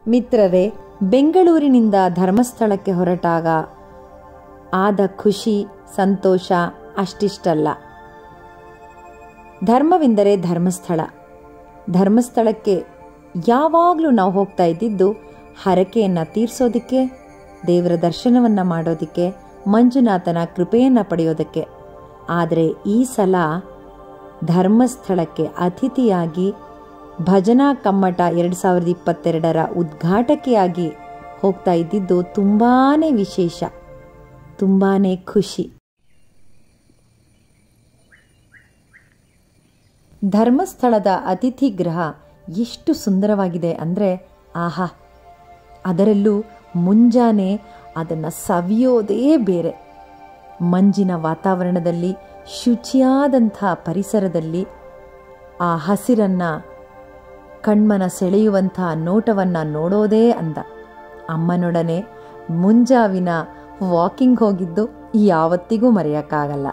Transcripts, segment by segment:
ಮಿತ್ರರೇ ಬೆಂಗಳೂರಿನಿಂದ ಧರ್ಮಸ್ಥಳಕ್ಕೆ ಹೊರಟಾಗ ಆದ ಖುಷಿ ಸಂತೋಷ ಅಷ್ಟಿಷ್ಟಲ್ಲ ಧರ್ಮವೆಂದರೆ ಧರ್ಮಸ್ಥಳ ಧರ್ಮಸ್ಥಳಕ್ಕೆ ಯಾವಾಗಲೂ ನಾವು ಹೋಗ್ತಾ ಇದ್ದಿದ್ದು ಹರಕೆಯನ್ನು ತೀರಿಸೋದಕ್ಕೆ ದೇವರ ದರ್ಶನವನ್ನು ಮಾಡೋದಕ್ಕೆ ಮಂಜುನಾಥನ ಕೃಪೆಯನ್ನು ಪಡೆಯೋದಕ್ಕೆ ಆದರೆ ಈ ಸಲ ಧರ್ಮಸ್ಥಳಕ್ಕೆ ಅತಿಥಿಯಾಗಿ ಭಜನಾ ಕಮ್ಮಟ ಎರಡು ಸಾವಿರದ ಇಪ್ಪತ್ತೆರಡರ ಉದ್ಘಾಟಕಿಯಾಗಿ ಹೋಗ್ತಾ ಇದ್ದಿದ್ದು ತುಂಬಾ ವಿಶೇಷ ತುಂಬಾ ಖುಷಿ ಧರ್ಮಸ್ಥಳದ ಅತಿಥಿ ಗೃಹ ಎಷ್ಟು ಸುಂದರವಾಗಿದೆ ಅಂದರೆ ಆಹಾ ಅದರಲ್ಲೂ ಮುಂಜಾನೆ ಅದನ್ನು ಸವಿಯೋದೇ ಬೇರೆ ಮಂಜಿನ ವಾತಾವರಣದಲ್ಲಿ ಶುಚಿಯಾದಂಥ ಪರಿಸರದಲ್ಲಿ ಆ ಹಸಿರನ್ನು ಕಣ್ಮನ ಸೆಳೆಯುವಂಥ ನೋಟವನ್ನು ನೋಡೋದೇ ಅಂದ ಅಮ್ಮನೊಡನೆ ಮುಂಜಾವಿನ ವಾಕಿಂಗ್ ಹೋಗಿದ್ದು ಯಾವತ್ತಿಗೂ ಮರೆಯೋಕ್ಕಾಗಲ್ಲ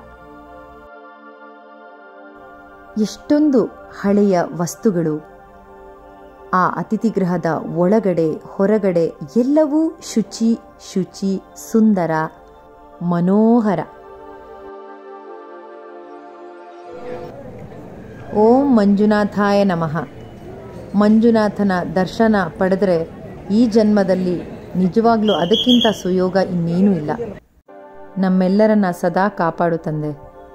ಎಷ್ಟೊಂದು ಹಳೆಯ ವಸ್ತುಗಳು ಆ ಅತಿಥಿಗೃಹದ ಒಳಗಡೆ ಹೊರಗಡೆ ಎಲ್ಲವೂ ಶುಚಿ ಶುಚಿ ಸುಂದರ ಮನೋಹರ ಓಂ ಮಂಜುನಾಥಾಯ ನಮಃ ಮಂಜುನಾಥನ ದರ್ಶನ ಪಡೆದರೆ ಈ ಜನ್ಮದಲ್ಲಿ ನಿಜವಾಗ್ಲೂ ಅದಕ್ಕಿಂತ ಸುಯೋಗ ಇನ್ನೇನೂ ಇಲ್ಲ ನಮ್ಮೆಲ್ಲರನ್ನ ಸದಾ ಕಾಪಾಡು ತಂದೆ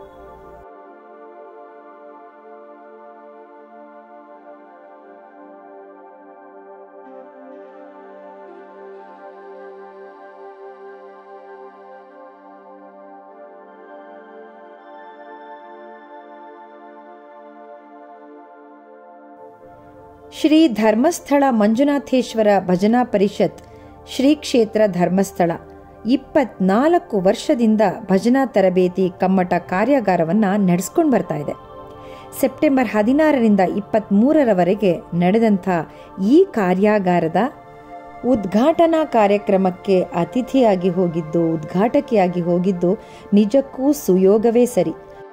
ಶ್ರೀ ಧರ್ಮಸ್ಥಳ ಮಂಜುನಾಥೇಶ್ವರ ಭಜನಾ ಪರಿಷತ್ ಶ್ರೀ ಕ್ಷೇತ್ರ ಧರ್ಮಸ್ಥಳ ಇಪ್ಪತ್ನಾಲ್ಕು ವರ್ಷದಿಂದ ಭಜನಾ ತರಬೇತಿ ಕಮ್ಮಟ ಕಾರ್ಯಾಗಾರವನ್ನು ನಡೆಸ್ಕೊಂಡು ಬರ್ತಾ ಇದೆ ಸೆಪ್ಟೆಂಬರ್ ಹದಿನಾರರಿಂದ ಇಪ್ಪತ್ತ್ಮೂರರವರೆಗೆ ನಡೆದಂಥ ಈ ಕಾರ್ಯಾಗಾರದ ಉದ್ಘಾಟನಾ ಕಾರ್ಯಕ್ರಮಕ್ಕೆ ಅತಿಥಿಯಾಗಿ ಹೋಗಿದ್ದು ಉದ್ಘಾಟಕಿಯಾಗಿ ಹೋಗಿದ್ದು ನಿಜಕ್ಕೂ ಸುಯೋಗವೇ ಸರಿ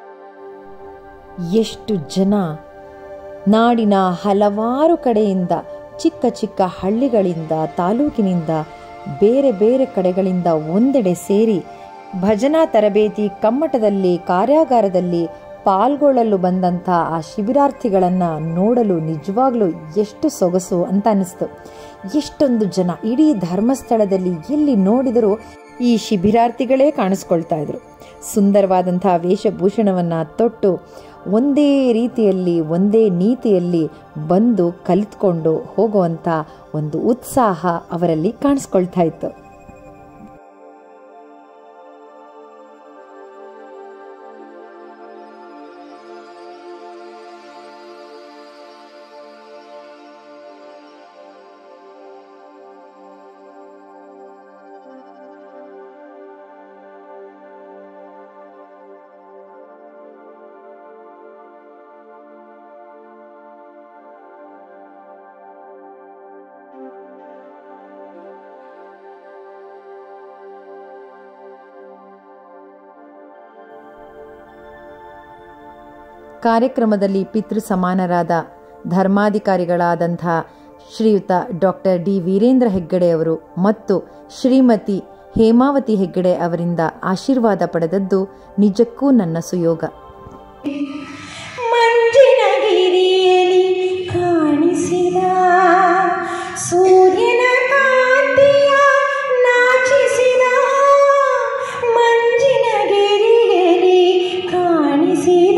ಎಷ್ಟು ಜನ ನಾಡಿನ ಹಲವಾರು ಕಡೆಯಿಂದ ಚಿಕ್ಕ ಚಿಕ್ಕ ಹಳ್ಳಿಗಳಿಂದ ತಾಲೂಕಿನಿಂದ ಬೇರೆ ಬೇರೆ ಕಡೆಗಳಿಂದ ಒಂದೆಡೆ ಸೇರಿ ಭಜನಾ ತರಬೇತಿ ಕಮ್ಮಟದಲ್ಲಿ ಕಾರ್ಯಾಗಾರದಲ್ಲಿ ಪಾಲ್ಗೊಳ್ಳಲು ಬಂದಂಥ ಆ ಶಿಬಿರಾರ್ಥಿಗಳನ್ನು ನೋಡಲು ನಿಜವಾಗ್ಲೂ ಎಷ್ಟು ಸೊಗಸು ಅಂತ ಅನ್ನಿಸ್ತು ಎಷ್ಟೊಂದು ಜನ ಇಡೀ ಧರ್ಮಸ್ಥಳದಲ್ಲಿ ಎಲ್ಲಿ ನೋಡಿದರೂ ಈ ಶಿಬಿರಾರ್ಥಿಗಳೇ ಕಾಣಿಸ್ಕೊಳ್ತಾ ಇದ್ರು ಸುಂದರವಾದಂಥ ವೇಷಭೂಷಣವನ್ನು ತೊಟ್ಟು ಒಂದೇ ರೀತಿಯಲ್ಲಿ ಒಂದೇ ನೀತಿಯಲ್ಲಿ ಬಂದು ಕಲಿತ್ಕೊಂಡು ಹೋಗುವಂಥ ಒಂದು ಉತ್ಸಾಹ ಅವರಲ್ಲಿ ಕಾಣಿಸ್ಕೊಳ್ತಾ ಇತ್ತು ಕಾರ್ಯಕ್ರಮದಲ್ಲಿ ಪಿತೃ ಸಮಾನರಾದ ಧರ್ಮಾಧಿಕಾರಿಗಳಾದಂಥ ಶ್ರೀಯುತ ಡಾಕ್ಟರ್ ಡಿ ವೀರೇಂದ್ರ ಹೆಗ್ಗಡೆ ಅವರು ಮತ್ತು ಶ್ರೀಮತಿ ಹೇಮಾವತಿ ಹೆಗ್ಗಡೆ ಅವರಿಂದ ಆಶೀರ್ವಾದ ಪಡೆದದ್ದು ನಿಜಕ್ಕೂ ನನ್ನ ಸುಯೋಗ ಮಂಜಿನಗಿರಿಯಲ್ಲಿ ಕಾಣಿಸಿದ ಸೂರ್ಯನ ಕಾಂತಿಯ ನಾಚಿಸಿದ ಮಂಜಿನಗಿರಿಯಲ್ಲಿ ಕಾಣಿಸಿದ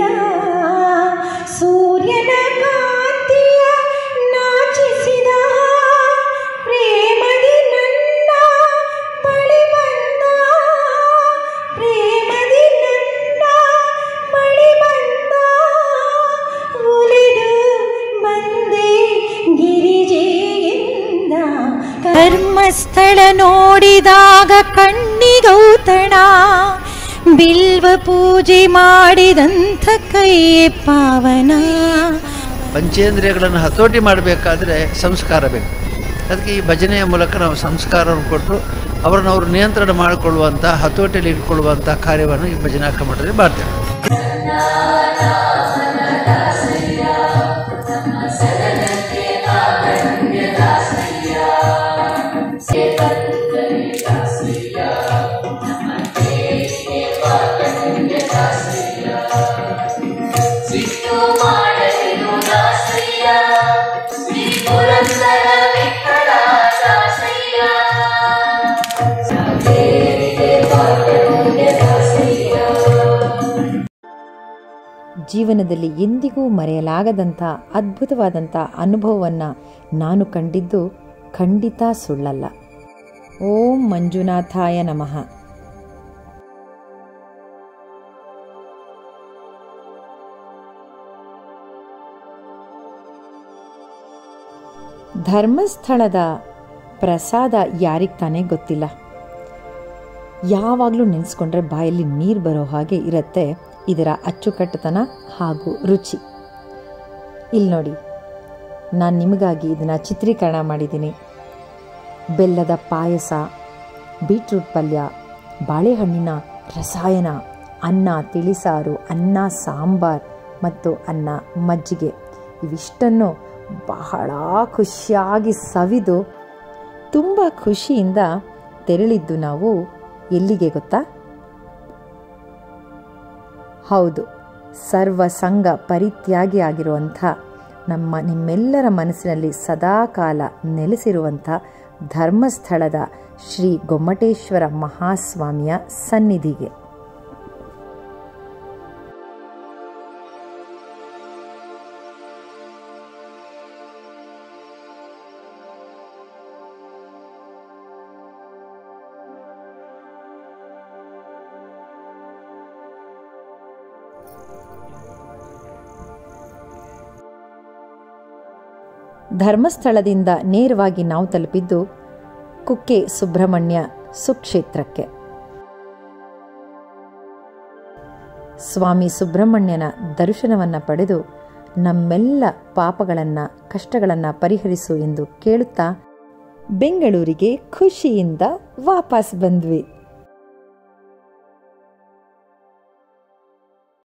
ಸೂರ್ಯನ ಕಾಂತಿಯ ನಾಚಿಸಿದ ಪ್ರೇಮದಿ ನನ್ನ ಬಳಿ ಬಂದ ಪ್ರೇಮದಿ ನನ್ನ ಬಳಿ ಬಂದ ಉಳಿದು ಬಂದೆ ಗಿರಿಜೆಯಿಂದ ಧರ್ಮಸ್ಥಳ ನೋಡಿದಾಗ ಕಣ್ಣಿಗೌತಣ ಬಿಲ್ವ ಪೂಜೆ ಮಾಡಿದಂಥ ಕೈ ಪಾವನ ಪಂಚೇಂದ್ರಿಯಗಳನ್ನು ಹತೋಟಿ ಮಾಡಬೇಕಾದ್ರೆ ಸಂಸ್ಕಾರ ಬೇಕು ಅದಕ್ಕೆ ಈ ಭಜನೆಯ ಮೂಲಕ ನಾವು ಸಂಸ್ಕಾರವನ್ನು ಕೊಟ್ಟು ಅವರನ್ನು ಅವರು ನಿಯಂತ್ರಣ ಮಾಡಿಕೊಳ್ಳುವಂಥ ಹತೋಟಿಯಲ್ಲಿ ಇಟ್ಕೊಳ್ಳುವಂಥ ಕಾರ್ಯವನ್ನು ಈ ಭಜನಾ ಕಮ್ಮಟದಲ್ಲಿ ಮಾಡ್ತೇವೆ ದಾಸಯ್ಯ ಜೀವನದಲ್ಲಿ ಎಂದಿಗೂ ಮರೆಯಲಾಗದಂಥ ಅದ್ಭುತವಾದಂಥ ಅನುಭವವನ್ನು ನಾನು ಕಂಡಿದ್ದು ಖಂಡಿತ ಸುಳ್ಳಲ್ಲ ಓಂ ಮಂಜುನಾಥಾಯ ನಮಃ ಧರ್ಮಸ್ಥಳದ ಪ್ರಸಾದ ಯಾರಿಗೆ ತಾನೇ ಗೊತ್ತಿಲ್ಲ ಯಾವಾಗಲೂ ನೆನೆಸ್ಕೊಂಡ್ರೆ ಬಾಯಲ್ಲಿ ನೀರು ಬರೋ ಹಾಗೆ ಇರುತ್ತೆ ಇದರ ಅಚ್ಚುಕಟ್ಟುತನ ಹಾಗೂ ರುಚಿ ಇಲ್ಲಿ ನೋಡಿ ನಾನು ನಿಮಗಾಗಿ ಇದನ್ನು ಚಿತ್ರೀಕರಣ ಮಾಡಿದ್ದೀನಿ ಬೆಲ್ಲದ ಪಾಯಸ ಬೀಟ್ರೂಟ್ ಪಲ್ಯ ಬಾಳೆಹಣ್ಣಿನ ರಸಾಯನ ಅನ್ನ ತಿಳಿಸಾರು ಅನ್ನ ಸಾಂಬಾರ್ ಮತ್ತು ಅನ್ನ ಮಜ್ಜಿಗೆ ಇವಿಷ್ಟನ್ನು ಬಹಳ ಖುಷಿಯಾಗಿ ಸವಿದು ತುಂಬ ಖುಷಿಯಿಂದ ತೆರಳಿದ್ದು ನಾವು ಎಲ್ಲಿಗೆ ಗೊತ್ತಾ ಹೌದು ಸರ್ವ ಸಂಘ ಪರಿತ್ಯಾಗಿ ಆಗಿರುವಂಥ ನಮ್ಮ ನಿಮ್ಮೆಲ್ಲರ ಮನಸ್ಸಿನಲ್ಲಿ ಸದಾಕಾಲ ನೆಲೆಸಿರುವಂಥ ಧರ್ಮಸ್ಥಳದ ಶ್ರೀ ಗೊಮ್ಮಟೇಶ್ವರ ಮಹಾಸ್ವಾಮಿಯ ಸನ್ನಿಧಿಗೆ ಧರ್ಮಸ್ಥಳದಿಂದ ನೇರವಾಗಿ ನಾವು ತಲುಪಿದ್ದು ಕುಕ್ಕೆ ಸುಬ್ರಹ್ಮಣ್ಯ ಸುಕ್ಷೇತ್ರಕ್ಕೆ ಸ್ವಾಮಿ ಸುಬ್ರಹ್ಮಣ್ಯನ ದರ್ಶನವನ್ನು ಪಡೆದು ನಮ್ಮೆಲ್ಲ ಪಾಪಗಳನ್ನು ಕಷ್ಟಗಳನ್ನು ಪರಿಹರಿಸು ಎಂದು ಕೇಳುತ್ತಾ ಬೆಂಗಳೂರಿಗೆ ಖುಷಿಯಿಂದ ವಾಪಸ್ ಬಂದ್ವಿ